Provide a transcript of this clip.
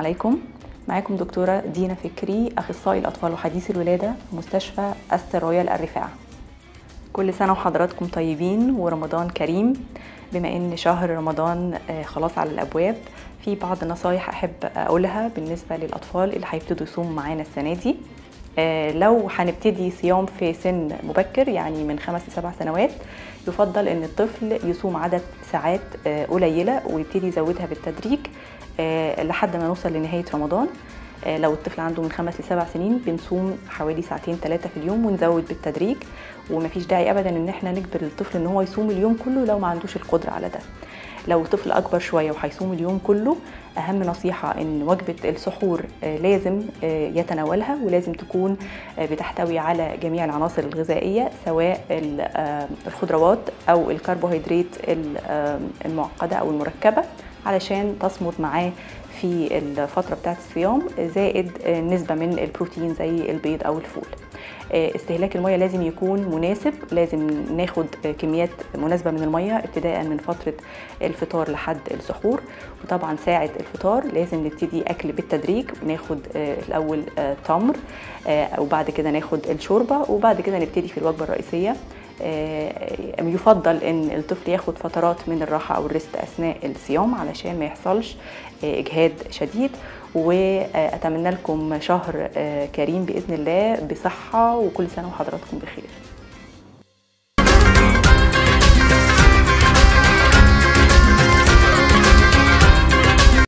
عليكم معاكم دكتورة دينا فكري أخصائي الأطفال وحديث الولادة في مستشفى أستر رويال الرفاعة كل سنة وحضراتكم طيبين ورمضان كريم بما ان شهر رمضان آه، خلاص على الابواب في بعض النصايح احب اقولها بالنسبه للاطفال اللي هيبتدوا يصوموا معانا السنه دي آه، لو هنبتدي صيام في سن مبكر يعني من خمس لسبع سنوات يفضل ان الطفل يصوم عدد ساعات آه، قليله ويبتدي يزودها بالتدريج آه، لحد ما نوصل لنهايه رمضان آه، لو الطفل عنده من خمس لسبع سنين بنصوم حوالي ساعتين ثلاثة في اليوم ونزود بالتدريج ومفيش داعي ابدا ان احنا نجبر الطفل ان هو يصوم اليوم كله لو ما عندوش القدرة على ده لو الطفل اكبر شويه وهيصوم اليوم كله اهم نصيحه ان وجبه السحور آه، لازم آه، يتناولها ولازم تكون آه، بتحتوي على جميع العناصر الغذائيه سواء ال- آه، الخضروات او الكربوهيدرات ال- آه، المعقده او المركبه علشان تصمد معاه في الفترة بتاعة الصيام زائد آه، نسبة من البروتين زي البيض أو الفول آه، استهلاك المية لازم يكون مناسب لازم ناخد آه، كميات مناسبة من المية ابتداء من فترة الفطار لحد السحور وطبعا ساعة الفطار لازم نبتدي أكل بالتدريج ناخد آه، الأول آه، تمر آه، وبعد كده ناخد الشوربة وبعد كده نبتدي في الوجبة الرئيسية آه، يفضل ان الطفل ياخد فترات من الراحه او الريست اثناء الصيام علشان ما يحصلش آه، اجهاد شديد واتمنى لكم شهر آه، كريم باذن الله بصحه وكل سنه وحضراتكم بخير